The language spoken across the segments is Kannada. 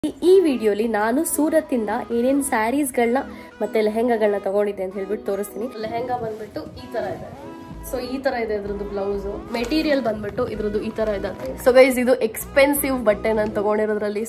ಈ- ಈ ವಿಡಿಯೋಲಿ ನಾನು ಸೂರತ್ತಿಂದ ಏನೇನು ಸ್ಯಾರೀಸ್ಗಳನ್ನ ಮತ್ತೆ ಲೆಹೆಂಗಾಗಳನ್ನ ತಗೊಂಡಿದ್ದೆ ಅಂತ ಹೇಳ್ಬಿಟ್ಟು ತೋರಿಸ್ತೀನಿ ಲೆಹೆಂಗಾ ಬಂದ್ಬಿಟ್ಟು ಈ ತರ ಇದೆ ಸೊ ಈ ತರ ಇದೆ ಇದ್ರದ್ದು ಬ್ಲೌಸ್ ಮೆಟೀರಿಯಲ್ ಬಂದ್ಬಿಟ್ಟು ಇದ್ರದ್ದು ಈ ತರ ಇದೆ ಸೊ ಗೈಸ್ ಇದು ಎಕ್ಸ್ಪೆನ್ಸಿವ್ ಬಟ್ಟೆ ನಾನು ತಗೊಂಡಿರೋದ್ರಲ್ಲಿ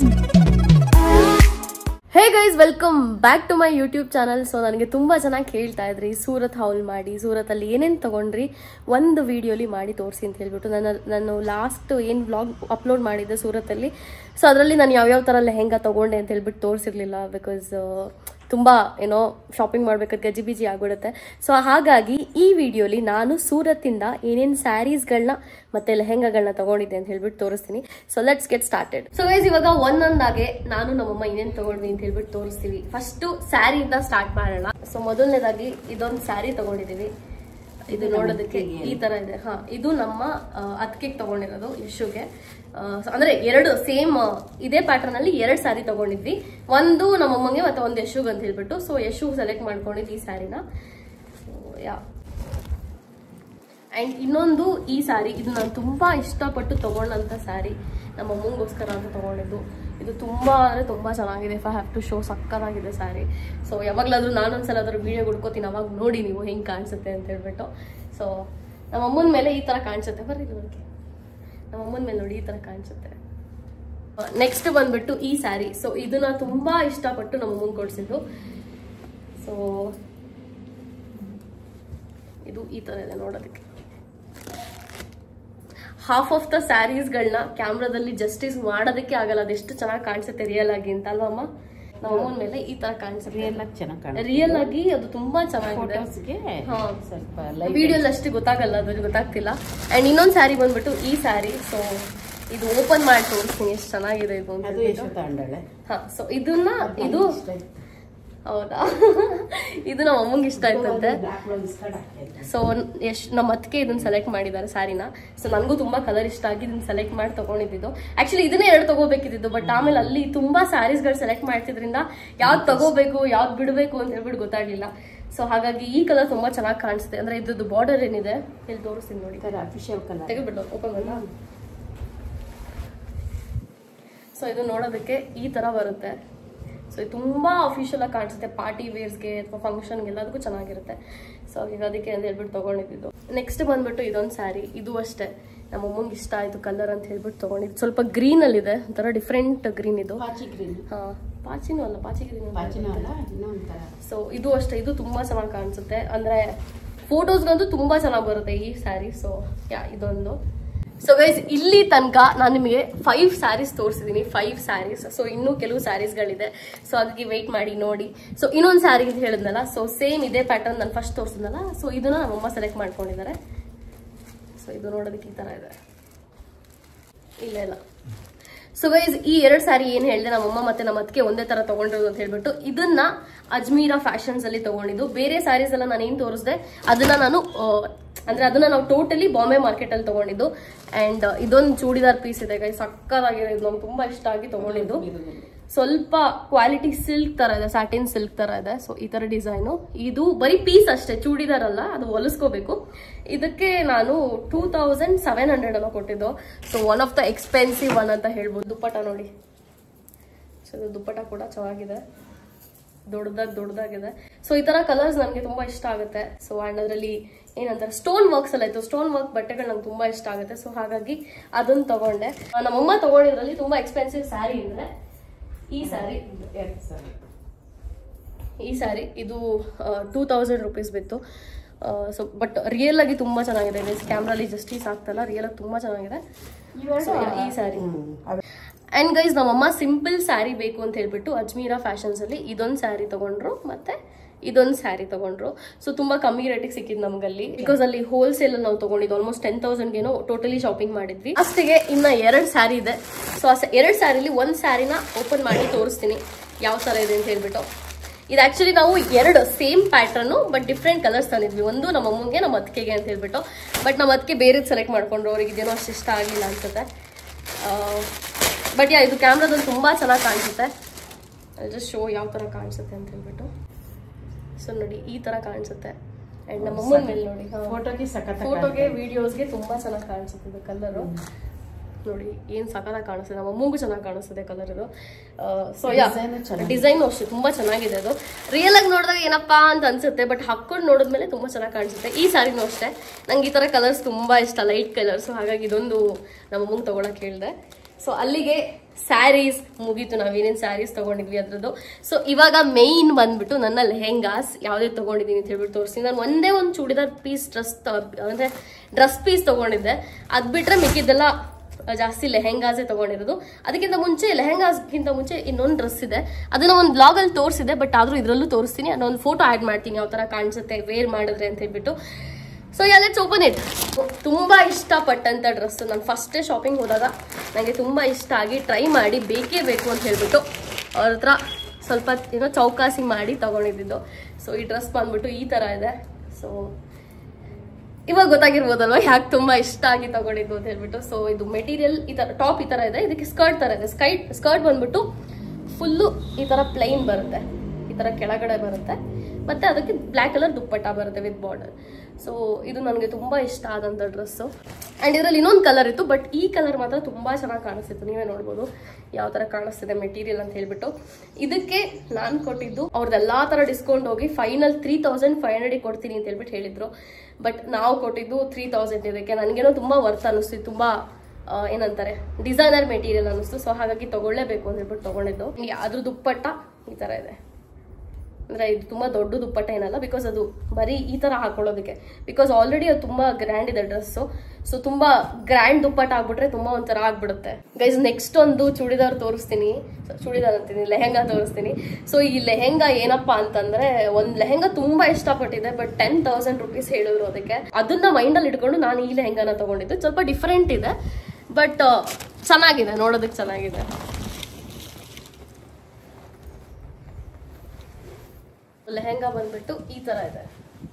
hey guys welcome back to my YouTube channel so ನನಗೆ ತುಂಬ ಚೆನ್ನಾಗಿ ಕೇಳ್ತಾ ಇದ್ರಿ ಸೂರತ್ ಹೌಲ್ ಮಾಡಿ ಸೂರತಲ್ಲಿ ಏನೇನು ತಗೊಂಡ್ರಿ ಒಂದು ವಿಡಿಯೋಲಿ ಮಾಡಿ ತೋರಿಸಿ ಅಂತ ಹೇಳ್ಬಿಟ್ಟು ನನ್ನ ನಾನು ಲಾಸ್ಟ್ ಏನು ವ್ಲಾಗ್ ಅಪ್ಲೋಡ್ ಮಾಡಿದ್ದೆ ಸೂರತಲ್ಲಿ ಸೊ ಅದರಲ್ಲಿ ನಾನು ಯಾವ್ಯಾವ ಥರ ಲೆಹೆಂಗಾ ತಗೊಂಡೆ ಅಂತ ಹೇಳ್ಬಿಟ್ಟು ತೋರಿಸಿರ್ಲಿಲ್ಲ ಬಿಕಾಸ್ ತುಂಬ ಏನೋ ಶಾಪಿಂಗ್ ಮಾಡ್ಬೇಕಾದ್ರೆ ಗಜಿಬಿಜಿ ಆಗ್ಬಿಡುತ್ತೆ ಸೊ ಹಾಗಾಗಿ ಈ ವಿಡಿಯೋಲಿ ನಾನು ಸೂರತ್ತಿಂದ ಏನೇನು ಸ್ಯಾರೀಸ್ಗಳನ್ನ ಮತ್ತೆ ಲೆಹೆಂಗಾಗಳನ್ನ ತಗೊಂಡಿದ್ದೆ ಅಂತ ಹೇಳ್ಬಿಟ್ಟು ತೋರಿಸ್ತೀನಿ so let's get started so guys ಇವಾಗ ಒಂದೊಂದಾಗೆ ನಾನು ನಮ್ಮಮ್ಮ ಏನೇನು ತಗೊಂಡ್ವಿ ಅಂತ ಹೇಳ್ಬಿಟ್ಟು ತೋರಿಸ್ತೀವಿ ಫಸ್ಟ್ ಸ್ಯಾರಿಯಿಂದ ಸ್ಟಾರ್ಟ್ ಮಾಡೋಣ ಸೊ ಮೊದಲನೇದಾಗಿ ಇದೊಂದು ಸ್ಯಾರಿ ತಗೊಂಡಿದೀವಿ ಇದು ನೋಡೋದಕ್ಕೆ ಈ ತರ ಇದೆ ಹಾ ಇದು ನಮ್ಮ ಅದಕ್ಕೆ ತಗೊಂಡಿರೋದು ಯಶುಗೆ ಆ, so ಅಂದ್ರೆ ಎರಡು ಸೇಮ್ ಇದೇ ಪ್ಯಾಟರ್ನ್ ಅಲ್ಲಿ ಎರಡು ಸ್ಯಾರಿ ತಗೊಂಡಿದ್ವಿ ಒಂದು ನಮ್ಮಮ್ಮಂಗೆ ಮತ್ತೆ ಒಂದು ಯಶುಗ್ ಅಂತ ಹೇಳ್ಬಿಟ್ಟು ಸೊ ಯಶು ಸೆಲೆಕ್ಟ್ ಮಾಡ್ಕೊಂಡಿದ್ವಿ ಈ ಸ್ಯಾರಿನ ಯಾ ಅಂಡ್ ಇನ್ನೊಂದು ಈ ಸ್ಯಾರಿ ಇದು ನಾನು ತುಂಬಾ ಇಷ್ಟಪಟ್ಟು ತಗೊಂಡಂತ ಸ್ಯಾರಿ ನಮ್ಮ ಅಮ್ಮಂಗೋಸ್ಕರ ಅಂತ ತಗೊಂಡಿದ್ದು ಇದು ತುಂಬಾ ಅಂದ್ರೆ ತುಂಬಾ ಚೆನ್ನಾಗಿದೆ if I have to show ಸಕ್ಕತ್ತಾಗಿದೆ ಸ್ಯಾರಿ ಸೊ ಯಾವಾಗ್ಲಾದ್ರೂ ನಾನೊಂದ್ಸಲ ಅದ್ರ ವಿಡಿಯೋ ಹುಡ್ಕೋತೀನಿ ಅವಾಗ ನೋಡಿ ನೀವು ಹೆಂಗ್ ಕಾಣಿಸುತ್ತೆ ಅಂತ ಹೇಳ್ಬಿಟ್ಟು ಸೊ ನಮ್ಮ ಅಮ್ಮನ ಮೇಲೆ ಈ ತರ ಕಾಣಿಸುತ್ತೆ ಬರ್ರಿ ನೋಡಕ್ಕೆ ನಮ್ಮ ಅಮ್ಮನ ಮೇಲೆ ನೋಡಿ ಈ ತರ ಕಾಣಿಸುತ್ತೆ ನೆಕ್ಸ್ಟ್ ಬಂದ್ಬಿಟ್ಟು ಈ ಸ್ಯಾರಿ ಸೊ ಇದನ್ನ ತುಂಬಾ ಇಷ್ಟಪಟ್ಟು ನಮ್ಮ ಅಮ್ಮನ್ ಕೊಡ್ಸಿದ್ದು ಸೊ ಇದು ಈ ತರ ಇದೆ ನೋಡೋದಕ್ಕೆ ಹಾಫ್ ಆಫ್ ದ ಸ್ಯಾರೀಸ್ಗಳನ್ನ ಕ್ಯಾಮ್ರಾದಲ್ಲಿ ಜಸ್ಟಿಸ್ ಮಾಡೋದಕ್ಕೆ ಆಗಲ್ಲ ಅದೆಷ್ಟು ಚೆನ್ನಾಗಿ ಕಾಣಿಸುತ್ತೆ ರಿಯಲ್ ಆಗಿ ಅಂತ ಅಲ್ವಾ ಅಮ್ಮ ನಮ್ಮ ಅಮ್ಮನ ಮೇಲೆ ಈ ತರ ಕಾಣಿಸುತ್ತೆ ರಿಯಲ್ ಆಗಿ ಚೆನ್ನಾಗಿ ಕಾಣುತ್ತೆ ರಿಯಲ್ ಆಗಿ ಅದು ತುಂಬಾ ಚೆನ್ನಾಗಿದೆ ಫೋಟೋಸ್ಗೆ ಹಾ. ಸ್ವಲ್ಪ ಲೈಟ್ ವಿಡಿಯೋಲಿ ಅಷ್ಟು ಗೊತ್ತಾಗಲ್ಲ ಅದು ಗೊತ್ತಾಗ್ತಿಲ್ಲ ಅಂಡ್ ಇನ್ನೊಂದ್ ಸ್ಯಾರಿ ಬಂದ್ಬಿಟ್ಟು ಈ ಸ್ಯಾರಿ ಸೊ ಇದು ಓಪನ್ ಮಾಡಿ ತೋರಿಸ್ತೀನಿ ಎಷ್ಟು ಚೆನ್ನಾಗಿದೆ ಇದು ಅಂತ ಅದು ಹೇಳ್ಬಿಟ್ಟು. ಎಷ್ಟು ತಗೊಂಡಳೆ ಹಾ ಸೊ ಇದನ್ನ ಇದು ಹೌದಾ ಇದು ನಮ್ಮ ಅಮ್ಮಂಗೆ ಇಷ್ಟ ಆಯ್ತಂತೆ ಸೊ ಎಷ್ಟು ನಮ್ಮ ಅತ್ತಿಗೆ ಇದನ್ನ ಸೆಲೆಕ್ಟ್ ಮಾಡಿದ್ದಾರೆ ಸ್ಯಾರಿನ ಸೊ ನನಗೂ ತುಂಬಾ ಕಲರ್ ಇಷ್ಟ ಆಗಿ ಇದನ್ನ ಸೆಲೆಕ್ಟ್ ಮಾಡಿ ತಗೊಂಡಿದ್ದು ಆಕ್ಚುಲಿ ಇದನ್ನೇ ಎರಡು ತಗೋಬೇಕಿದ್ದು ಬಟ್ ಆಮೇಲೆ ಅಲ್ಲಿ ತುಂಬಾ ಸ್ಯಾರೀಸ್ಗಳು ಸೆಲೆಕ್ಟ್ ಮಾಡ್ತಿದ್ರಿಂದ ಯಾವ್ದು ತಗೋಬೇಕು ಯಾವ್ದು ಬಿಡಬೇಕು ಅಂತ ಹೇಳ್ಬಿಟ್ಟು ಗೊತ್ತಾಗ್ಲಿಲ್ಲ ಸೊ ಹಾಗಾಗಿ ಈ ಕಲರ್ ತುಂಬಾ ಚೆನ್ನಾಗಿ ಕಾಣಿಸುತ್ತೆ ಅಂದ್ರೆ ಇದ್ರದ್ದು ಬಾರ್ಡರ್ ಏನಿದೆ ಇಲ್ಲಿ ತೋರಿಸ್ತೀನಿ ನೋಡಿ ಅಫಿಷಿಯಲ್ ಕಲರ್ ತೆಗೆದ್ಬಿಟ್ಟು ಓಪನ್ ಮಾಡ ಸೊ ಇದು ನೋಡೋದಕ್ಕೆ ಈ ತರ ಬರುತ್ತೆ ಸೊ ಇದು ತುಂಬಾ ಅಫಿಷಿಯಲ್ ಆಗಿ ಕಾಣಿಸುತ್ತೆ ಪಾರ್ಟಿ ವೇರ್ಸ್ಗೆ ಅಥವಾ ಫಂಕ್ಷನ್ಗೆ ಎಲ್ಲದಕ್ಕೂ ಚೆನ್ನಾಗಿರುತ್ತೆ ಸೊ ಈಗ ಅದಕ್ಕೆ ಅಂತ ಹೇಳ್ಬಿಟ್ಟು ತಗೊಂಡಿದ್ದು ನೆಕ್ಸ್ಟ್ ಬಂದ್ಬಿಟ್ಟು ಇದೊಂದು ಸ್ಯಾರಿ ಇದು ಅಷ್ಟೇ ನಮ್ಮ ಅಮ್ಮಂಗೆ ಇಷ್ಟ ಆಯ್ತು ಕಲರ್ ಅಂತ ಹೇಳ್ಬಿಟ್ಟು ತಗೊಂಡಿದ್ದು ಸ್ವಲ್ಪ ಗ್ರೀನ್ ಅಲ್ಲಿ ಇದೆ ಒಂಥರ ಡಿಫ್ರೆಂಟ್ ಗ್ರೀನ್ ಇದು ಪಾಚಿ ಗ್ರೀನ್ ಹಾ ಪಾಚಿನೂ ಅಲ್ಲ ಪಾಚಿ ಗ್ರೀನ್ ಪಾಚಿನ ಅಲ್ಲ ಇನ್ನೂ ಒಂಥರ ಸೊ ಇದು ಅಷ್ಟೇ ಇದು ತುಂಬಾ ಚೆನ್ನಾಗಿ ಕಾಣಿಸುತ್ತೆ ಅಂದ್ರೆ ಫೋಟೋಸ್ಗಂತೂ ತುಂಬಾ ಚೆನ್ನಾಗಿ ಬರುತ್ತೆ ಈ ಸ್ಯಾರಿ ಸೊ ಯಾ ಇದೊಂದು ಸೊ ಗೈಸ್ ಇಲ್ಲಿ ತನಕ ನಾನು ನಿಮಗೆ ಫೈವ್ ಸ್ಯಾರೀಸ್ ತೋರಿಸಿದ್ದೀನಿ ಫೈವ್ ಸ್ಯಾರೀಸ್ ಸೊ ಇನ್ನೂ ಕೆಲವು ಸ್ಯಾರೀಸ್ಗಳಿದೆ ಸೊ ಅದಕ್ಕೆ ವೆಯ್ಟ್ ಮಾಡಿ ನೋಡಿ ಸೊ ಇನ್ನೊಂದು ಸ್ಯಾರಿ ಅಂತ ಹೇಳಿದ್ನಲ್ಲ ಸೊ ಸೇಮ್ ಇದೇ ಪ್ಯಾಟರ್ನ್ ನಾನು ಫಸ್ಟ್ ತೋರಿಸಿದ್ನಲ್ಲ ಸೊ ಇದನ್ನ ನಮ್ಮಮ್ಮ ಸೆಲೆಕ್ಟ್ ಮಾಡ್ಕೊಂಡಿದ್ದಾರೆ ಸೊ ಇದು ನೋಡೋದಕ್ಕೆ ಈ ತರ ಇದೆ ಇಲ್ಲ ಇಲ್ಲ ಸೊ ಗೈಸ್ ಈ ಎರಡ್ ಸ್ಯಾರಿ ಏನ್ ಹೇಳಿದೆ ನಮ್ಮಮ್ಮ ಮತ್ತೆ ನಮ್ಮ ಅತ್ತಿಗೆ ಒಂದೇ ತರ ತಗೊಂಡಿರೋದು ಅಂತ ಹೇಳ್ಬಿಟ್ಟು ಇದನ್ನ ಅಜ್ಮೀರಾ ಫ್ಯಾಷನ್ಸ್ ಅಲ್ಲಿ ತಗೊಂಡಿದ್ದು ಬೇರೆ ಸ್ಯಾರೀಸ್ ಎಲ್ಲ ನಾನು ಏನ್ ತೋರಿಸ್ದೆ ಅದನ್ನ ನಾನು ಆ, ಅಂದ್ರೆ ಅದನ್ನ ನಾವು ಟೋಟಲಿ ಬಾಂಬೆ ಮಾರ್ಕೆಟ್ ಅಲ್ಲಿ ತಗೊಂಡಿದ್ದು ಅಂಡ್ ಇದೊಂದು ಚೂಡಿದಾರ್ ಪೀಸ್ ಇದೆ ಗೈಸ್ ಸಕ್ಕದಾಗಿದೆ ಇದು ನಮ್ಗೆ ತುಂಬಾ ಇಷ್ಟ ಆಗಿ ತಗೊಂಡಿದ್ದು ಸ್ವಲ್ಪ ಕ್ವಾಲಿಟಿ ಸಿಲ್ಕ್ ತರ ಇದೆ ಸ್ಯಾಟಿನ್ ಸಿಲ್ಕ್ ತರ ಇದೆ ಸೊ ಈ ತರ ಡಿಸೈನು ಇದು ಬರೀ ಪೀಸ್ ಅಷ್ಟೇ ಚೂಡಿದಾರ್ ಅಲ್ಲ ಅದು ಹೊಲಿಸ್ಕೋಬೇಕು ಇದಕ್ಕೆ ನಾನು ಟೂ ತೌಸಂಡ್ ಸೆವೆನ್ ಹಂಡ್ರೆಡ್ ಅನ್ನ ಕೊಟ್ಟಿದ್ದು so one of the expensive one ಅಂತ ಹೇಳ್ಬೋದು ದುಪ್ಪಟ ನೋಡಿ ಸೊ ಇದು ದುಪ್ಪಟ ಕೂಡ ಚೆನ್ನಾಗಿದೆ ದೊಡ್ಡದಾಗಿ ದೊಡ್ಡದಾಗಿದೆ ಸೊ ಈ ತರ ಕಲರ್ಸ್ ನನಗೆ ತುಂಬಾ ಇಷ್ಟ ಆಗುತ್ತೆ ಸೊ ಅಂಡ್ ಅದರಲ್ಲಿ ಏನಂತಾರೆ ಸ್ಟೋನ್ ವರ್ಕ್ಸ್ ಎಲ್ಲ ಇತ್ತು ಸ್ಟೋನ್ ವರ್ಕ್ ಬಟ್ಟೆಗಳು ನಂಗೆ ತುಂಬಾ ಇಷ್ಟ ಆಗುತ್ತೆ ಸೊ ಹಾಗಾಗಿ ಅದನ್ನ ತಗೊಂಡೆ ಆ, ನಮ್ಮಮ್ಮ ತಗೊಂಡಿದ್ರಲ್ಲಿ ತುಂಬಾ ಎಕ್ಸ್ಪೆನ್ಸಿವ್ ಸ್ಯಾರಿ ಅಂದ್ರೆ ಈ ಸ್ಯಾರಿ ಎರಡು ಸರಿ ಈ ಸ್ಯಾರಿ ಇದು ಟೂ ತೌಸಂಡ್ ರುಪೀಸ್ ಬಿತ್ತು ಸೊ ಬಟ್ ರಿಯಲ್ ಆಗಿ ತುಂಬಾ ಚೆನ್ನಾಗಿದೆ ಮೀನ್ಸ್ ಕ್ಯಾಮ್ರಲ್ಲಿ ಜಸ್ಟಿಸ್ ಆಗ್ತಲ್ಲ ರಿಯಲ್ ಆಗಿ ತುಂಬಾ ಚೆನ್ನಾಗಿದೆ So, ಈ ಸ್ಯಾರಿ ಅಂಡ್ ಗೈಸ್ ನಮ್ಮಮ್ಮ ಸಿಂಪಲ್ ಸ್ಯಾರಿ ಬೇಕು ಅಂತ ಹೇಳ್ಬಿಟ್ಟು ಅಜ್ಮೀರಾ ಫ್ಯಾಷನ್ಸ್ ಅಲ್ಲಿ ಇದೊಂದು ಸ್ಯಾರಿ ತಗೊಂಡ್ರು ಮತ್ತೆ ಇದೊಂದು ಸ್ಯಾರಿ ತಗೊಂಡ್ರು ಸೊ ತುಂಬಾ ಕಮ್ಮಿ ರೇಟಿಗೆ ಸಿಕ್ಕಿದ್ ನಮ್ಗಲ್ಲಿ ಬಿಕಾಸ್ ಅಲ್ಲಿ ಹೋಲ್ಸೇಲ್ ನಾವು ತಗೊಂಡಿದ್ದು ಆಲ್ಮೋಸ್ಟ್ ಟೆನ್ ತೌಸಂಡ್ ಏನೋ ಟೋಟಲಿ ಶಾಪಿಂಗ್ ಮಾಡಿದ್ವಿ ಅಷ್ಟಿಗೆ ಇನ್ನ ಎರಡು ಸ್ಯಾರಿ ಇದೆ ಸೊ ಆ ಎರಡು ಸ್ಯಾರಿಲಿ ಒಂದು ಸ್ಯಾರಿನ ಓಪನ್ ಮಾಡಿ ತೋರಿಸ್ತೀನಿ ಯಾವ ತರ ಇದೆ ಅಂತ ಹೇಳ್ಬಿಟ್ಟು ಇದು ಆಕ್ಚುಲಿ ನಾವು ಎರಡು same pattern but different colours ತಂದಿದ್ವಿ ಒಂದು ನಮ್ಮ ಅಮ್ಮಂಗೆ ನಮ್ಮ ಅತ್ತಿಗೆಗೆ ಅಂತ ಹೇಳ್ಬಿಟ್ಟು ಬಟ್ ನಮ್ಮ ಅದಕ್ಕೆ ಬೇರೆದು ಸೆಲೆಕ್ಟ್ ಮಾಡ್ಕೊಂಡ್ರು ಅವ್ರಿಗೆ ಇದೇನೋ ಅಷ್ಟು ಇಷ್ಟ ಆಗಲಿಲ್ಲ ಅನ್ಸುತ್ತೆ ಬಟ್ ಯಾ ಇದು ಕ್ಯಾಮ್ರಾದಲ್ಲಿ ತುಂಬ ಚೆನ್ನಾಗಿ ಕಾಣಿಸುತ್ತೆ ಜಸ್ಟ್ ಶೋ ಯಾವ ಥರ ಕಾಣಿಸುತ್ತೆ ಅಂತ ಹೇಳ್ಬಿಟ್ಟು ಸೊ ನೋಡಿ ಈ ಥರ ಕಾಣಿಸುತ್ತೆ ಆ್ಯಂಡ್ ನಮ್ಮ ಅಮ್ಮನ ಮೇಲೆ ನೋಡಿ ಫೋಟೋಗೆ ಸಖತ್ ಫೋಟೋಗೆ ವಿಡಿಯೋಸ್ಗೆ ತುಂಬ ಚೆನ್ನಾಗಿ ಕಾಣಿಸುತ್ತೆ ಇದು ಕಲರು ನೋಡಿ ಏನ್ ಸಕಲಾಗಿ ಕಾಣಿಸ್ತದೆ ನಮ್ಮ ಅಮ್ಮಂಗೂ ಚೆನ್ನಾಗಿ ಕಾಣಿಸ್ತದೆ ಕಲರ್ ಇದು ಸೊ ಯಾ Design ಚೆನ್ನಾಗಿದೆ. ಡಿಸೈನ್ ಅಷ್ಟೇ ತುಂಬಾ ಚೆನ್ನಾಗಿದೆ ಅದು ರಿಯಲ್ ಆಗಿ ನೋಡಿದಾಗ ಏನಪ್ಪಾ ಅಂತ ಅನ್ಸುತ್ತೆ ಬಟ್ ಹಾಕೊಂಡು ನೋಡಿದ್ಮೇಲೆ ತುಂಬಾ ಚೆನ್ನಾಗಿ ಕಾಣಿಸುತ್ತೆ ಈ ಸ್ಯಾರಿನೂ ಅಷ್ಟೇ ನಂಗೆ ಈ ತರ ಕಲರ್ಸ್ ತುಂಬಾ ಇಷ್ಟ ಲೈಟ್ ಕಲರ್ಸ್ ಹಾಗಾಗಿ ಇದೊಂದು ನಮ್ಮ ಅಮ್ಮಂಗೆ ತಗೊಳಕ್ ಹೇಳಿದೆ ಸೊ ಅಲ್ಲಿಗೆ ಸ್ಯಾರೀಸ್ ಮುಗೀತು ನಾವೇನೇನು ಸ್ಯಾರೀಸ್ ತಗೊಂಡಿದ್ವಿ ಅದ್ರದ್ದು ಸೊ ಇವಾಗ ಮೇಯ್ನ್ ಬಂದ್ಬಿಟ್ಟು ನನ್ನ ಲೆಹೆಂಗಾಸ್ ಯಾವುದೇ ತಗೊಂಡಿದ್ದೀನಿ ಅಂತ ಹೇಳ್ಬಿಟ್ಟು ತೋರಿಸ್ತೀನಿ ನಾನು ಒಂದೇ ಒಂದು ಚೂಡಿದಾರ್ ಪೀಸ್ ಡ್ರೆಸ್ ಅಂದ್ರೆ ಡ್ರೆಸ್ ಪೀಸ್ ತಗೊಂಡಿದ್ದೆ ಅದ್ ಬಿಟ್ರೆ ಮಿಕ್ಕಿದ್ದೆಲ್ಲ ಜಾಸ್ತಿ ಲೆಹೆಂಗಾಸೇ ತಗೊಂಡಿರೋದು ಅದಕ್ಕಿಂತ ಮುಂಚೆ ಲೆಹೆಂಗಾಸ್ಗಿಂತ ಮುಂಚೆ ಇನ್ನೊಂದು ಡ್ರೆಸ್ ಇದೆ ಅದನ್ನ ಒಂದು ಬ್ಲಾಗ್ ಅಲ್ಲಿ ತೋರಿಸಿದೆ ಬಟ್ ಆದ್ರೂ ಇದರಲ್ಲೂ ತೋರಿಸ್ತೀನಿ ಅದೊಂದು ಫೋಟೋ ಆಡ್ ಮಾಡ್ತೀನಿ ಯಾವ ತರ ಕಾಣಿಸುತ್ತೆ ವೇರ್ ಮಾಡಿದ್ರೆ ಅಂತ ಹೇಳ್ಬಿಟ್ಟು ಸೊ ಲೆಟ್ಸ್ ಓಪನ್ ಇಟ್ ತುಂಬಾ ಇಷ್ಟಪಟ್ಟಂತ ಡ್ರೆಸ್ ನಾನು ಫಸ್ಟೇ ಶಾಪಿಂಗ್ ಹೋದಾಗ ನನಗೆ ತುಂಬಾ ಇಷ್ಟ ಆಗಿ ಟ್ರೈ ಮಾಡಿ ಬೇಕೇ ಬೇಕು ಅಂತ ಹೇಳ್ಬಿಟ್ಟು ಅವ್ರ ಹತ್ರ ಸ್ವಲ್ಪ ಏನೋ ಚೌಕಾಸಿ ಮಾಡಿ ತಗೊಂಡಿದ್ದು ಸೊ ಈ ಡ್ರೆಸ್ ಬಂದ್ಬಿಟ್ಟು ಈ ತರ ಇದೆ ಸೊ ಇವಾಗ ಗೊತ್ತಾಗಿರ್ಬೋದಲ್ವಾ ಯಾಕೆ ತುಂಬಾ ಇಷ್ಟ ಆಗಿ ತಗೊಂಡಿದ್ದು ಅಂತ ಹೇಳ್ಬಿಟ್ಟು ಸೊ ಇದು ಮೆಟೀರಿಯಲ್ ಈ ತರ ಟಾಪ್ ಈ ತರ ಇದೆ ಇದಕ್ಕೆ ಸ್ಕರ್ಟ್ ತರ ಇದೆ ಸ್ಕೈಟ್ ಸ್ಕರ್ಟ್ ಬಂದ್ಬಿಟ್ಟು ಫುಲ್ಲು ಈ ತರ ಪ್ಲೈನ್ ಬರುತ್ತೆ ಈ ತರ ಕೆಳಗಡೆ ಬರುತ್ತೆ ಮತ್ತೆ ಅದಕ್ಕೆ ಬ್ಲ್ಯಾಕ್ ಕಲರ್ ದುಪ್ಪಟ್ಟ ಬರುತ್ತೆ ವಿತ್ ಬಾರ್ಡರ್ ಸೊ ಇದು ನನಗೆ ತುಂಬಾ ಇಷ್ಟ ಆದಂತ ಡ್ರೆಸ್ಸು ಅಂಡ್ ಇದರಲ್ಲಿ ಇನ್ನೊಂದು ಕಲರ್ ಇತ್ತು ಬಟ್ ಈ ಕಲರ್ ಮಾತ್ರ ತುಂಬಾ ಚೆನ್ನಾಗಿ ಕಾಣಿಸ್ತಿತ್ತು ನೀವೇ ನೋಡ್ಬೋದು ಯಾವ ತರ ಕಾಣಿಸ್ತಿದೆ ಮೆಟೀರಿಯಲ್ ಅಂತ ಹೇಳ್ಬಿಟ್ಟು ಇದಕ್ಕೆ ನಾನು ಕೊಟ್ಟಿದ್ದು ಅವ್ರದ್ದೆಲ್ಲಾ ತರ ಡಿಸ್ಕೌಂಟ್ ಹೋಗಿ final three thousand five hundred ಕೊಡ್ತೀನಿ ಅಂತ ಹೇಳ್ಬಿಟ್ಟು ಹೇಳಿದ್ರು ಬಟ್ ನಾವು ಕೊಟ್ಟಿದ್ದು ತ್ರೀ ತೌಸಂಡ್ ಇದಕ್ಕೆ ನನಗೇನೋ ತುಂಬಾ ವರ್ತ್ ಅನಿಸ್ತು ತುಂಬಾ ಆ, ಏನಂತಾರೆ ಡಿಸೈನರ್ ಮೆಟೀರಿಯಲ್ ಅನಿಸ್ತು ಸೊ ಹಾಗಾಗಿ ತಗೊಳ್ಳೇಬೇಕು ಅಂತ ಹೇಳ್ಬಿಟ್ಟು ತಗೊಂಡಿದ್ದು ಈ ಅದ್ರ ದುಪ್ಪಟ್ಟ ಈ ತರ ಇದೆ ಅಂದ್ರೆ ಇದು ತುಂಬಾ ದೊಡ್ಡ ದುಪ್ಪಟ್ಟ ಏನಲ್ಲ ಬಿಕಾಸ್ ಅದು ಬರೀ ಈ ತರ ಹಾಕೊಳ್ಳೋದಕ್ಕೆ ಬಿಕಾಸ್ ಆಲ್ರೆಡಿ ಅದು ತುಂಬಾ ಗ್ರ್ಯಾಂಡ್ ಇದೆ ಡ್ರೆಸ್ಸು ಸೊ ತುಂಬಾ ಗ್ರ್ಯಾಂಡ್ ದುಪ್ಪಟ್ಟ ಆಗ್ಬಿಟ್ರೆ ತುಂಬಾ ಒಂಥರ ಆಗ್ಬಿಡುತ್ತೆ ಗೈಸ್ ನೆಕ್ಸ್ಟ್ ಒಂದು ಚೂಡಿದಾರ್ ತೋರಿಸ್ತೀನಿ So, ಚೂಡಿದಾರ್ ಅಂತೀನಿ ಲೆಹೆಂಗಾ ತೋರಿಸ್ತೀನಿ ಸೊ ಈ ಲೆಹೆಂಗಾ ಏನಪ್ಪಾ ಅಂತಂದ್ರೆ ಒಂದ್ ಲೆಹೆಂಗಾ ತುಂಬಾ ಇಷ್ಟಪಟ್ಟಿದೆ ಬಟ್ ಟೆನ್ ತೌಸಂಡ್ ರುಪೀಸ್ ಹೇಳಿದ್ರು ಅದಕ್ಕೆ ಅದನ್ನ ಮೈಂಡ್ ಅಲ್ಲಿ ಇಟ್ಕೊಂಡು ನಾನು ಈ ಲೆಹೆಂಗಾನ ತಗೊಂಡಿದ್ದು ಸ್ವಲ್ಪ ಡಿಫ್ರೆಂಟ್ ಇದೆ ಬಟ್ ಚೆನ್ನಾಗಿದೆ ನೋಡೋದಕ್ಕೆ ಚೆನ್ನಾಗಿದೆ ಲೆಹೆಂಗಾ ಬಂದ್ಬಿಟ್ಟು ಈ ತರ ಇದೆ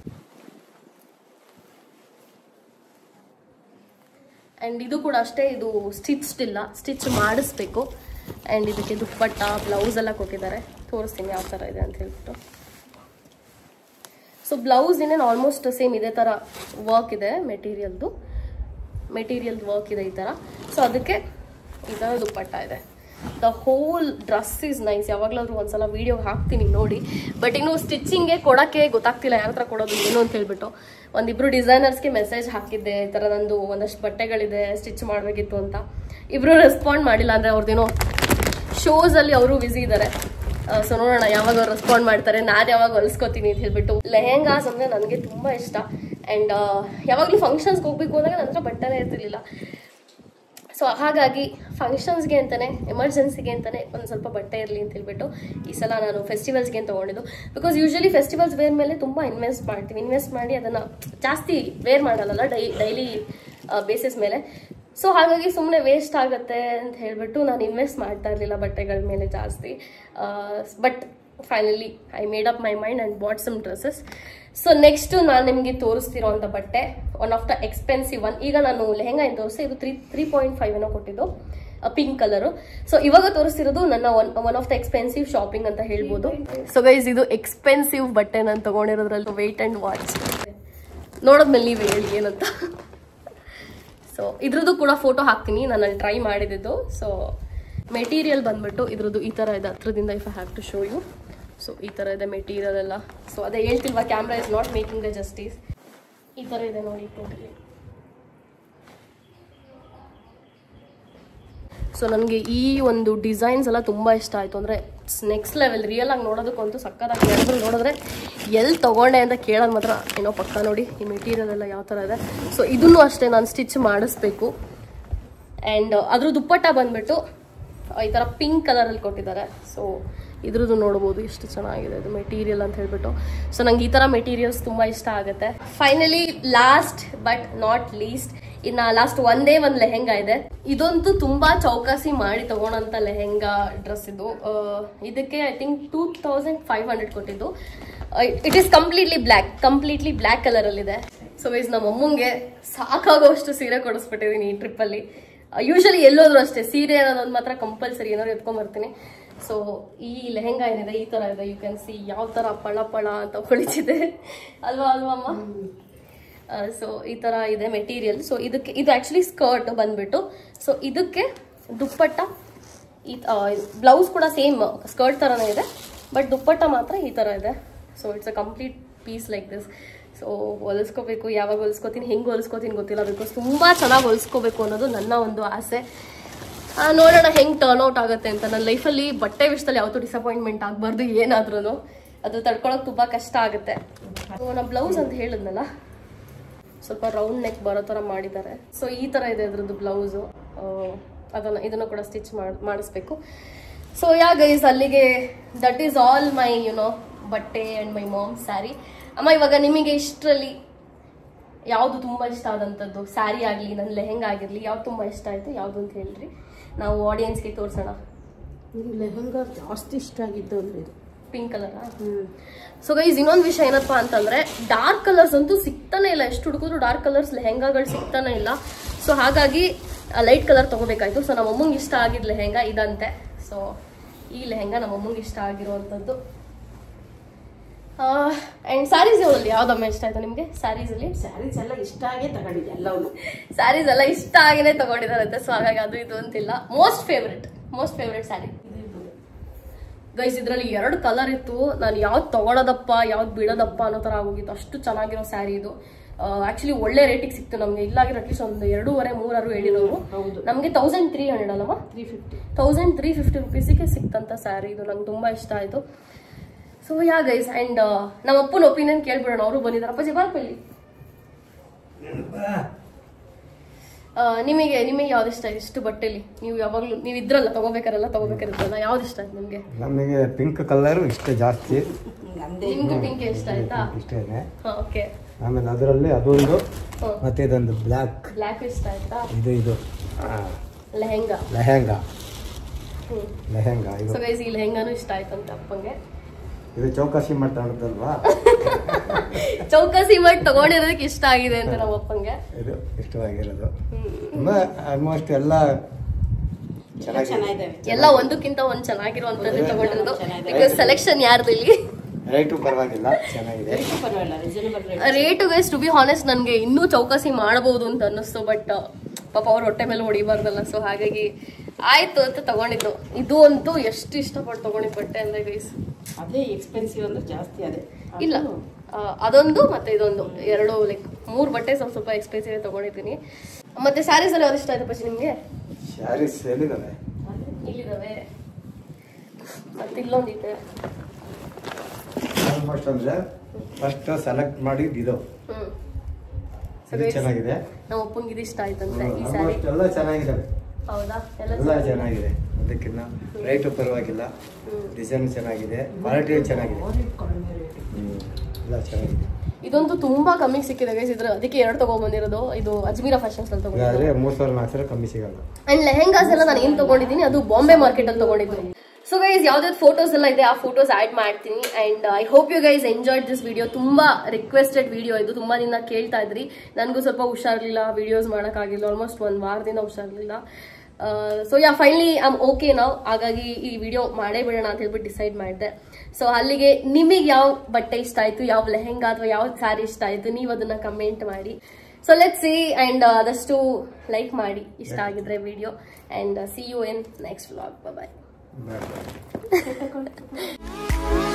ಅಂಡ್ ಇದು ಕೂಡ ಅಷ್ಟೇ ಇದು ಸ್ಟಿಚ್ಡ್ ಇಲ್ಲ ಸ್ಟಿಚ್ ಮಾಡಿಸ್ಬೇಕು ಅಂಡ್ ಇದಕ್ಕೆ ದುಪ್ಪಟ್ಟ ಬ್ಲೌಸ್ ಎಲ್ಲ ಕೊಟ್ಟಿದ್ದಾರೆ ತೋರಿಸ್ತೀನಿ ಯಾವ ತರ ಇದೆ ಅಂತ ಹೇಳ್ಬಿಟ್ಟು ಸೊ ಬ್ಲೌಸ್ ಇನ್ನೇನು ಆಲ್ಮೋಸ್ಟ್ ಸೇಮ್ ಇದೇ ತರ ವರ್ಕ್ ಇದೆ ಮೆಟೀರಿಯಲ್ದು ಮೆಟೀರಿಯಲ್ ವರ್ಕ್ ಇದೆ ಈ ತರ ಸೊ ಅದಕ್ಕೆ ಈ ತರ ದುಪ್ಪಟ್ಟ ಇದೆ the whole dress is nice ಯಾವಾಗಲಾದ್ರೂ ಒಂದ್ಸಲ ವಿಡಿಯೋ ಹಾಕ್ತೀನಿ ನೋಡಿ ಬಟ್ ಇನ್ನು ಸ್ಟಿಚಿಂಗ್ಗೆ ಕೊಡೋಕ್ಕೆ ಗೊತ್ತಾಗ್ತಿಲ್ಲ ಯಾರ ಹತ್ರ ಕೊಡೋದು ಏನು ಅಂತ ಹೇಳ್ಬಿಟ್ಟು ಒಂದಿಬ್ರು ಡಿಸೈನರ್ಸ್ಗೆ ಮೆಸೇಜ್ ಹಾಕಿದ್ದೆ ಈ ಥರ ನಂದು ಒಂದಷ್ಟು ಬಟ್ಟೆಗಳಿದೆ ಸ್ಟಿಚ್ ಮಾಡಬೇಕಿತ್ತು ಅಂತ ಇಬ್ರು ರೆಸ್ಪಾಂಡ್ ಮಾಡಿಲ್ಲ ಅಂದರೆ ಅವ್ರದ್ದೇನೋ ಶೋಸಲ್ಲಿ ಅವರು ಬ್ಯುಸಿ ಇದ್ದಾರೆ ಸೊ ನೋಡೋಣ ಯಾವಾಗ ಅವ್ರು ರೆಸ್ಪಾಂಡ್ ಮಾಡ್ತಾರೆ ನಾನು ಯಾವಾಗ ಹೊಲಿಸ್ಕೊತೀನಿ ಅಂತ ಹೇಳ್ಬಿಟ್ಟು ಲೆಹೆಂಗಾಸ್ ಅಂದರೆ ನನಗೆ ತುಂಬ ಇಷ್ಟ ಆ್ಯಂಡ್ ಯಾವಾಗಲೂ ಫಂಕ್ಷನ್ಸ್ಗೆ ಹೋಗ್ಬೇಕು ಹೋದಾಗ ನನ್ನ ಹತ್ರ ಬಟ್ಟೆನೇ ಇರ್ತಿರ್ಲಿಲ್ಲ ಸೊ ಹಾಗಾಗಿ ಫಂಕ್ಷನ್ಸ್ಗೆ ಅಂತಾನೆ ಎಮರ್ಜೆನ್ಸಿಗೆ ಅಂತಾನೆ ಒಂದು ಸ್ವಲ್ಪ ಬಟ್ಟೆ ಇರಲಿ ಅಂತ ಹೇಳ್ಬಿಟ್ಟು ಈ ಸಲ ನಾನು ಫೆಸ್ಟಿವಲ್ಸ್ಗೆ ತೊಗೊಂಡಿದ್ದು ಬಿಕಾಸ್ ಯೂಶಲಿ ಫೆಸ್ಟಿವಲ್ಸ್ ವೇರ್ ಮೇಲೆ ತುಂಬ ಇನ್ವೆಸ್ಟ್ ಮಾಡ್ತೀವಿ ಇನ್ವೆಸ್ಟ್ ಮಾಡಿ ಅದನ್ನು ಜಾಸ್ತಿ ವೇರ್ ಮಾಡಲ್ಲ ಡೈ ಡೈಲಿ ಬೇಸಿಸ್ ಮೇಲೆ ಸೊ ಹಾಗಾಗಿ ಸುಮ್ಮನೆ ವೇಸ್ಟ್ ಆಗುತ್ತೆ ಅಂತ ಹೇಳ್ಬಿಟ್ಟು ನಾನು ಇನ್ವೆಸ್ಟ್ ಮಾಡ್ತಾ ಇರಲಿಲ್ಲ ಬಟ್ಟೆಗಳ ಮೇಲೆ ಜಾಸ್ತಿ but finally I made up my mind and bought some dresses so next ನಾನು ನಿಮಗೆ ತೋರಿಸ್ತಿರೋಂಥ ಬಟ್ಟೆ one of the expensive one ಈಗ ನಾನು ಲೆಹೆಂಗಾ ಏನು ತೋರಿಸಿ ಇದು ತ್ರೀ ತ್ರೀ ಪಾಯಿಂಟ್ ಫೈವ್ ಏನೋ ಕೊಟ್ಟಿದ್ದು ಪಿಂಕ್ ಕಲರು ಸೊ ಇವಾಗ ತೋರಿಸ್ತಿರೋದು ನನ್ನ one one of the expensive shopping ಅಂತ ಹೇಳ್ಬೋದು ಸೊ ಗೈಸ್ ಇದು ಎಕ್ಸ್ಪೆನ್ಸಿವ್ ಬಟ್ಟೆ ನಾನು ತಗೊಂಡಿರೋದ್ರಲ್ಲಿ ವೆಯ್ಟ್ ಆ್ಯಂಡ್ ವಾಚ್ ನೋಡೋದ್ಮೇಲೆ ನೀವು ಹೇಳಿ ಏನಂತ ಸೊ ಇದ್ರದ್ದು ಕೂಡ ಫೋಟೋ ಹಾಕ್ತೀನಿ ನಾನು ಅಲ್ಲಿ ಟ್ರೈ ಮಾಡಿದ್ದು ಸೊ ಮೆಟೀರಿಯಲ್ ಬಂದ್ಬಿಟ್ಟು ಇದ್ರದ್ದು ಈ ಥರ ಇದೆ ಹತ್ರದಿಂದ if I have to show you so ಈ ಥರ ಇದೆ ಮೆಟೀರಿಯಲ್ ಎಲ್ಲ ಸೊ ಅದೇ ಹೇಳ್ತಿಲ್ವಾ camera is not making the justice ಈ ಥರ ಇದೆ ನೋಡಿ ಟೋಟಲಿ ಸೊ ನನಗೆ ಈ ಒಂದು ಡಿಸೈನ್ಸ್ ಎಲ್ಲ ತುಂಬ ಇಷ್ಟ ಆಯಿತು ಅಂದರೆ ನೆಕ್ಸ್ಟ್ ಲೆವೆಲ್ ರಿಯಲ್ ಆಗಿ ನೋಡೋದಕ್ಕಂತೂ ಸಕ್ಕದಾಗಿ ಯಾರಾದ್ರೂ ನೋಡಿದ್ರೆ ಎಲ್ಲಿ ತೊಗೊಂಡೆ ಅಂತ ಕೇಳೋದು ಮಾತ್ರ ಏನೋ ಪಕ್ಕ ನೋಡಿ ಈ ಮೆಟೀರಿಯಲ್ ಎಲ್ಲ ಯಾವ ಥರ ಇದೆ ಸೊ ಇದನ್ನು ಅಷ್ಟೇ ನಾನು ಸ್ಟಿಚ್ ಮಾಡಿಸ್ಬೇಕು ಆ್ಯಂಡ್ ಅದ್ರ ದುಪ್ಪಟ್ಟ ಬಂದ್ಬಿಟ್ಟು ಈ ಥರ ಪಿಂಕ್ ಕಲರಲ್ಲಿ ಕೊಟ್ಟಿದ್ದಾರೆ ಸೊ ಇದ್ರದ್ದು ನೋಡ್ಬೋದು ಎಷ್ಟು ಚೆನ್ನಾಗಿದೆ ಇದು ಮೆಟೀರಿಯಲ್ ಅಂತ ಹೇಳ್ಬಿಟ್ಟು ಸೊ ನಂಗೆ ಈ ಥರ ಮೆಟೀರಿಯಲ್ಸ್ ತುಂಬ ಇಷ್ಟ ಆಗುತ್ತೆ finally last but not least ಇನ್ನ ಲಾಸ್ಟ್ ಒಂದೇ ಒಂದು ಲೆಹೆಂಗಾ ಇದೆ ಇದಂತೂ ತುಂಬಾ ಚೌಕಾಸಿ ಮಾಡಿ ತಗೊಳಂತ ಲೆಹೆಂಗಾ ಡ್ರೆಸ್ ಇದು ಆ, ಇದಕ್ಕೆ I think two thousand five hundred ಕೊಟ್ಟಿದ್ದು it is completely black completely black colour ಅಲ್ಲಿ ಇದೆ ಸೊ ವೈಸ್ ನಮ್ಮ ಅಮ್ಮಂಗೆ ಸಾಕಾಗೋಷ್ಟು ಸೀರೆ ಕೊಡಿಸ್ಬಿಟ್ಟಿದ್ದೀನಿ ಈ ಟ್ರಿಪ್ಪಲ್ಲಿ ಯೂಶಲಿ ಎಲ್ಲೋದ್ರು ಅಷ್ಟೇ ಸೀರೆ ಅನ್ನೋದೊಂದು ಮಾತ್ರ ಕಂಪಲ್ಸರಿ ಏನಾದ್ರು ಎತ್ಕೊಂಡ್ ಬರ್ತೀನಿ ಸೊ ಈ ಲೆಹೆಂಗಾ ಏನಿದೆ ಈ ತರ ಇದೆ ಯು ಕ್ಯಾನ್ ಸಿ ಯಾವ ತರ ಪಳ ಪಳ ಅಂತ ಹೊಳಿತಿದೆ ಅಲ್ವಾ ಅಲ್ವಾ ಅಮ್ಮ ಸೊ ಈ ತರ ಇದೆ ಮೆಟೀರಿಯಲ್ ಸೊ ಇದಕ್ಕೆ ಇದು ಆಕ್ಚುಲಿ ಸ್ಕರ್ಟ್ ಬಂದ್ಬಿಟ್ಟು ಸೊ ಇದಕ್ಕೆ ದುಪ್ಪಟ್ಟ ಈ ಬ್ಲೌಸ್ ಕೂಡ ಸೇಮ್ ಸ್ಕರ್ಟ್ ಥರನೇ ಇದೆ ಬಟ್ ದುಪ್ಪಟ್ಟ ಮಾತ್ರ ಈ ಥರ ಇದೆ so it's a complete piece like this so ಹೊಲಿಸ್ಕೋಬೇಕು ಯಾವಾಗ ಹೊಲಿಸ್ಕೋತೀನಿ ಹೆಂಗೆ ಹೊಲಿಸ್ಕೋತೀನಿ ಗೊತ್ತಿಲ್ಲ ಬಿಕಾಸ್ ತುಂಬ ಚೆನ್ನಾಗಿ ಹೊಲಿಸ್ಕೋಬೇಕು ಅನ್ನೋದು ನನ್ನ ಒಂದು ಆಸೆ ಆ, ನೋಡೋಣ ಹೆಂಗೆ ಟರ್ನ್ ಔಟ್ ಆಗುತ್ತೆ ಅಂತ ನನ್ನ ಲೈಫಲ್ಲಿ ಬಟ್ಟೆ ವಿಷಯದಲ್ಲಿ ಯಾವತ್ತೂ ಡಿಸಪಾಯಿಂಟ್ಮೆಂಟ್ ಆಗಬಾರ್ದು ಏನಾದ್ರೂ ಅದು ತಡ್ಕೊಳಕ್ಕೆ ತುಂಬ ಕಷ್ಟ ಆಗುತ್ತೆ ನಮ್ಮ ಬ್ಲೌಸ್ ಅಂತ ಹೇಳಿದ್ನಲ್ಲ ಸ್ವಲ್ಪ ರೌಂಡ್ ನೆಕ್ ಬರೋ ಥರ ಮಾಡಿದ್ದಾರೆ ಸೊ ಈ ಥರ ಇದೆ ಇದ್ರದ್ದು ಬ್ಲೌಸು ಅದನ್ನು ಇದನ್ನು ಕೂಡ ಸ್ಟಿಚ್ ಮಾಡಿ ಮಾಡಿಸ್ಬೇಕು ಸೊ ಯಾ ಗೈಸ್ ಅಲ್ಲಿಗೆ that is all my you know ಬಟ್ಟೆ ಆ್ಯಂಡ್ ಮೈ ಮಾಮ್ ಸ್ಯಾರಿ ಅಮ್ಮ ಇವಾಗ ನಿಮಗೆ ಇಷ್ಟರಲ್ಲಿ ಯಾವುದು ತುಂಬ ಇಷ್ಟ ಆದಂಥದ್ದು ಸ್ಯಾರಿ ಆಗಲಿ ನನ್ನ ಲೆಹೆಂಗ ಆಗಿರಲಿ ಯಾವ್ದು ತುಂಬ ಇಷ್ಟ ಆಯಿತು ಯಾವುದು ಅಂತ ಹೇಳ್ರಿ ನಾವು ಆಡಿಯನ್ಸ್ಗೆ ತೋರಿಸೋಣ ನನಗೆ ಲೆಹಂಗಾ ಜಾಸ್ತಿ ಇಷ್ಟ ಆಗಿದ್ದು ಅಂದ್ರೆ ಇದು ಪಿಂಕ್ ಕಲರಾ ಹ್ಮ್ ಸೊ ಗೈಸ್ ಇನ್ನೊಂದು ವಿಷಯ ಏನಪ್ಪಾ ಅಂತಂದ್ರೆ ಡಾರ್ಕ್ ಕಲರ್ಸ್ ಅಂತೂ ಸಿಗ್ತಾನೆ ಇಲ್ಲ ಎಷ್ಟು ಹುಡುಕಿದ್ರು ಡಾರ್ಕ್ ಕಲರ್ಸ್ ಲೆಹೆಂಗಾಗಳು ಸಿಗ್ತಾನೆ ಇಲ್ಲ ಸೊ ಹಾಗಾಗಿ ಲೈಟ್ ಕಲರ್ ತಗೋಬೇಕಾಯ್ತು ಸೊ ನಮ್ಮ ಅಮ್ಮಂಗೆ ಇಷ್ಟ ಆಗಿದ್ ಲೆಹೆಂಗಾ ಇದಂತೆ ಸೊ ಈ ಲೆಹೆಂಗಾ ನಮ್ಮ ಅಮ್ಮಂಗೆ ಇಷ್ಟ ಆಗಿರುವಂಥದ್ದು ಆ್ಯಂಡ್ ಸ್ಯಾರೀಸ್ ಅಲ್ಲಿ ಯಾವ್ದಮ್ಮ ಇಷ್ಟ ಆಯ್ತು ನಿಮಗೆ ಸ್ಯಾರೀಸಲ್ಲಿ ಸ್ಯಾರೀಸ್ ಎಲ್ಲ ಇಷ್ಟ ಆಗೇ ತಗೊಂಡಿದ್ದೆ ಎಲ್ಲವೂ ಸ್ಯಾರೀಸ್ ಎಲ್ಲ ಇಷ್ಟ ಆಗಿನೇ ತಗೊಂಡಿದಾರಂತೆ ಸೊ ಹಾಗಾಗಿ ಅದು ಇದು ಅಂತಿಲ್ಲ most favourite most favourite saree guys ಇದರಲ್ಲಿ ಎರಡು ಕಲರ್ ಇತ್ತು ನಾನು ಯಾವ್ದು ತಗೊಳೋದಪ್ಪ ಯಾವ್ದು ಬಿಡೋದಪ್ಪ ಅನ್ನೋ ಥರ ಆಗೋಗಿತ್ತು ಅಷ್ಟು ಚೆನ್ನಾಗಿರೋ ಸ್ಯಾರಿ ಇದು ಆಕ್ಚುಲಿ ಒಳ್ಳೆ ರೇಟಿಗೆ ಸಿಕ್ತು ನಮಗೆ ಇಲ್ಲಾಗಿರೋ ಅಟ್ಲೀಸ್ಟ್ ಒಂದು ಎರಡೂವರೆ ಮೂರಾರು ಹೇಳಿರೋರು ಹೌದು ನಮಗೆ ತೌಸಂಡ್ ತ್ರೀ ಹಂಡ್ರೆಡ್ ಅಲ್ಲಮ್ಮ three fifty thousand three fifty ರುಪೀಸಿಗೆ ಸಿಕ್ತಂತ ಸ್ಯಾರಿ ಇದು ನಂಗೆ ತುಂಬ ಇಷ್ಟ ಆಯಿತು ಸೊ ಯಾ ಗೈಸ್ ಆ್ಯಂಡ್ ನಮ್ಮ ಅಪ್ಪನ ಒಪಿನಿಯನ್ ಕೇಳ್ಬಿಡೋಣ ಅವರು ಬಂದಿದ್ದಾರೆ ಅಪ್ಪಾಜಿ ಬಾರಪ್ಪ ಇಲ್ಲಿ ಆ, ನಿಮಗೆ ನಿಮಗೆ ಯಾವ್ದು ಇಷ್ಟ ಆಯ್ತು ಇಷ್ಟು ಬಟ್ಟೆಲಿ ನೀವು ಯಾವಾಗಲೂ ನೀವು ಇದ್ರಲ್ಲ ತಗೋಬೇಕಾರಲ್ಲ ತಗೋಬೇಕಾಗಿರ್ತಲ್ಲ ಯಾವ್ದು ಇಷ್ಟ ಆಯ್ತು ನಿಮಗೆ ನಮಗೆ ಪಿಂಕ್ ಕಲರು ಇಷ್ಟ ಜಾಸ್ತಿ ನಮ್ದೇ ನಿಮ್ಗೂ ಪಿಂಕ್ ಇಷ್ಟ ಆಯ್ತಾ ಇಷ್ಟೇನೆ ಓಕೆ ಆಮೇಲೆ ಅದರಲ್ಲಿ ಅದೊಂದು ಹ್ಮ್. ಮತ್ತೆ ಇದೊಂದು ಬ್ಲ್ಯಾಕ್ ಬ್ಲ್ಯಾಕ್ ಇಷ್ಟ ಆಯ್ತಾ ಇದು ಇದು ಆ, ಲೆಹೆಂಗಾ ಲೆಹೆಂಗಾ ಹ್ಮ್ ಲೆಹೆಂಗಾ ಇದು ಸೊ ಗೈಸ್ ಈ ಲೆಹೆಂಗಾನು ಇಷ್ಟ ಆಯ್ತಂತೆ ಅಪ್ಪಂಗೆ ಇದು ಚೌಕಾಸಿ ಮಾಡ್ತಾಡದಲ್ವಾ ಚೌಕಾಸಿ ಮಾಡಿ ತಗೊಂಡಿರೋದಕ್ಕೆ ಇಷ್ಟ ಆಗಿದೆ ಅಂತ ನಮ್ಮ ಅಪ್ಪಂಗೆ ಇದು ಇಷ್ಟವಾಗಿರೋದು ಹ್ಮ್ ತುಂಬ ಆಲ್ಮೋಸ್ಟ್ ಎಲ್ಲ ಚೆನ್ನಾಗಿದೆ ಚೆನ್ನಾಗಿದ್ದಾವೆ ಎಲ್ಲ ಒಂದಕ್ಕಿಂತ ಒಂದ್ ಚೆನ್ನಾಗಿರುವಂತದ್ದು ತಗೊಂಡಿರೋದು ಚೆನ್ನಾಗಿದೆ. ಬಿಕಾಸ್ ಸೆಲೆಕ್ಷನ್ ಯಾರ್ದು ಇಲ್ಲಿ ರೈಟು ಪರವಾಗಿಲ್ಲ ಚೆನ್ನಾಗಿದೆ ರೇಟು ಪರವಾಗಿಲ್ಲ reasonable rate rate guys to be honest ನನಗೆ ಇನ್ನೂ ಚೌಕಾಸಿ ಮಾಡಬಹುದು ಅಂತ ಅನ್ನಿಸ್ತು ಬಟ್ ಪಾಪ ಅವ್ರ ಹೊಟ್ಟೆ ಮೇಲೆ ಹೊಡಿಬಾರ್ದಲ್ಲ ಸೊ ಹಾಗಾಗಿ ಆಯ್ತು ಅಂತ ತಗೊಂಡಿದ್ದು ಇದು ಅಂತೂ ಎಷ್ಟು ಇಷ್ಟಪಟ್ಟು ತಗೊಂಡಿದ್ದು ಬಟ್ಟೆ ಅಂದ್ರೆ ಗೈಸ್ ಅದೇ ಎಕ್ಸ್ಪೆನ್ಸಿವ್ ಅಂದ್ರೆ ಜಾಸ್ತಿ ಅದೇ ಅದು ಇಲ್ಲ ಆ, ಅದೊಂದು ಮತ್ತೆ ಇದೊಂದು ಎರಡು ಲೈಕ್ ಮೂರು ಬಟ್ಟೆ ಸ್ವಲ್ಪ ಸ್ವಲ್ಪ ಎಕ್ಸ್ಪೆನ್ಸಿವ್ ತಗೊಂಡಿದ್ದೀನಿ ಮತ್ತೆ ಸ್ಯಾರೀಸ್ ಅಲ್ಲಿ ಯಾವ್ದು ಇಷ್ಟ ಆಯ್ತು ಪಚ್ಚಿ ನಿಮ್ಗೆ ಸ್ಯಾರೀಸ್ ಎಲ್ಲಿದ್ದಾವೆ ಇಲ್ಲಿದಾವೆ ಮತ್ತೆ ಇಲ್ಲೊಂದಿದೆ ಆಲ್ಮೋಸ್ಟ್ ಅಂದ್ರೆ ಫಸ್ಟ್ ಸೆಲೆಕ್ಟ್ ಮಾಡಿದ್ದು ಇದು ಹ್ಮ್ So ಇದು guys, ಚೆನ್ನಾಗಿದೆ ನಮ್ಮ ಅಪ್ಪಂಗೆ ಇದು ಇಷ್ಟ ಆಯ್ತಂತೆ ಈ ಸ್ಯಾರಿ ಆಲ್ಮೋಸ್ಟ್ ಎಲ್ಲ ಚೆನ್ನಾಗಿದ್ದಾವೆ ಹೌದಾ ಎಲ್ಲ ಎಲ್ಲ ಚೆನ್ನಾಗಿದೆ ಅದಕ್ಕಿಂತ ರೇಟು ಪರವಾಗಿಲ್ಲ ಹ್ಮ್. ಡಿಸೈನ್ ಚೆನ್ನಾಗಿದೆ ಕ್ವಾಲಿಟಿ ಚೆನ್ನಾಗಿದೆ ಕಡಿಮೆ ರೇಟ್ ಹ್ಮ್. ಎಲ್ಲ ಚೆನ್ನಾಗಿದೆ ಇದಂತೂ ತುಂಬಾ ಕಮ್ಮಿ ಸಿಕ್ಕಿದೆ ಗೈಸ್ ಇದ್ರ ಅದಕ್ಕೆ ಎರಡು ತಗೊಂಡ್ಬಂದಿರೋದು ಇದು ಅಜ್ಮೀರಾ ಫ್ಯಾಷನ್ಸ್ ಅಲ್ಲಿ ಇದಾದ್ರೆ ತಗೊಂಡಿದ್ದು ಮೂರ್ ಸಾವಿರ ನಾಲ್ಕು ಸಾವಿರ ಕಮ್ಮಿ ಸಿಗಲ್ಲ ಅಂಡ್ ಲೆಹೆಂಗಾಸ್ ಎಲ್ಲ ನಾನು ಏನ್ ತಗೊಂಡಿದ್ದೀನಿ ಅದು ಬಾಂಬೆ ಮಾರ್ಕೆಟ್ ಅಲ್ಲಿ ತಗೊಂಡಿದ್ದು ಸೊ ಗೈಸ್ ಯಾವ್ದಾವ್ದು ಫೋಟೋಸ್ ಎಲ್ಲ ಇದೆ ಆ ಫೋಟೋಸ್ ಆಡ್ ಮಾಡ್ತೀನಿ and I hope you guys enjoyed this video ತುಂಬಾ ರಿಕ್ವೆಸ್ಟೆಡ್ ವಿಡಿಯೋ ಇದು ತುಂಬಾ ದಿನ ಕೇಳ್ತಾ ಇದ್ರಿ ನನಗೂ ಸ್ವಲ್ಪ ಹುಷಾರಿಲ್ಲ ವಿಡಿಯೋಸ್ ಮಾಡೋಕ್ಕಾಗಿಲ್ಲ ಆಲ್ಮೋಸ್ಟ್ ಒಂದು ವಾರದಿಂದ ಹುಷಾರಿಲ್ಲ so yeah finally I'm okay ನಾವು ಹಾಗಾಗಿ ಈ ವಿಡಿಯೋ ಮಾಡೇ ಬಿಡೋಣ ಅಂತ ಹೇಳ್ಬಿಟ್ಟು ಡಿಸೈಡ್ ಮಾಡಿದೆ ಸೊ ಅಲ್ಲಿಗೆ ನಿಮಗೆ ಯಾವ ಬಟ್ಟೆ ಇಷ್ಟ ಆಯ್ತು ಯಾವ ಲೆಹೆಂಗಾ ಅಥವಾ ಯಾವ ಸ್ಯಾರಿ ಇಷ್ಟ ಆಯ್ತು ನೀವು ಅದನ್ನ ಕಮೆಂಟ್ ಮಾಡಿ ಸೊ ಲೆಟ್ ಸಿ ಅಂಡ್ ಆದಷ್ಟು ಲೈಕ್ ಮಾಡಿ ಇಷ್ಟ ಆಗಿದ್ರೆ video and see you in next vlog bye bye.